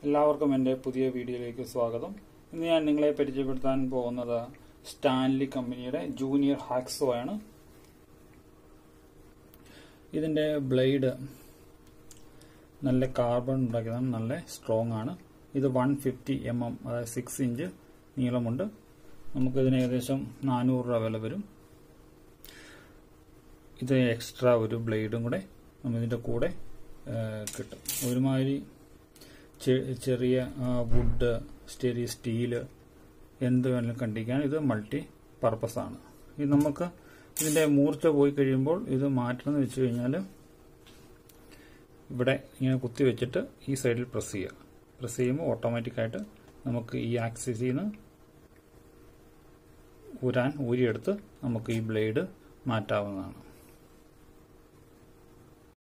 എല്ലാവർക്കും എൻ്റെ പുതിയ വീഡിയോയിലേക്ക് സ്വാഗതം ഇന്ന് ഞാൻ നിങ്ങളെ പരിചയപ്പെടുത്താൻ പോകുന്നത് സ്റ്റാൻലി കമ്പനിയുടെ ജൂനിയർ ഹാക്സോ ആണ് ഇതിൻ്റെ ബ്ലേഡ് നല്ല കാർബൺ ഉണ്ടാക്കിയതാണ് നല്ല സ്ട്രോങ് ആണ് ഇത് വൺ ഫിഫ്റ്റി എം എം അതായത് സിക്സ് ഇഞ്ച് നീളമുണ്ട് നമുക്കിതിന് ഏകദേശം നാനൂറ് രൂപ വില വരും ഇത് എക്സ്ട്രാ ഒരു ബ്ലേഡും കൂടെ നമ്മൾ ഇതിൻ്റെ കൂടെ കിട്ടും ഒരുമാതിരി ചെറിയ വുഡ് സ്റ്റെരി സ്റ്റീല് എന്ത് വേണമെങ്കിലും കണ്ടിക്കാൻ ഇത് മൾട്ടി പർപ്പസ് ആണ് ഇത് നമുക്ക് ഇതിൻ്റെ മൂർച്ച പോയി കഴിയുമ്പോൾ ഇത് മാറ്റണം എന്ന് വെച്ച് കഴിഞ്ഞാൽ ഇവിടെ ഇങ്ങനെ കുത്തി വെച്ചിട്ട് ഈ സൈഡിൽ പ്രസ് ചെയ്യുക പ്രസ് ചെയ്യുമ്പോൾ ഓട്ടോമാറ്റിക്കായിട്ട് നമുക്ക് ഈ ആക്സിസിൽ നിന്ന് ഊരാൻ ഊരിയെടുത്ത് നമുക്ക് ഈ ബ്ലേഡ് മാറ്റാവുന്നതാണ്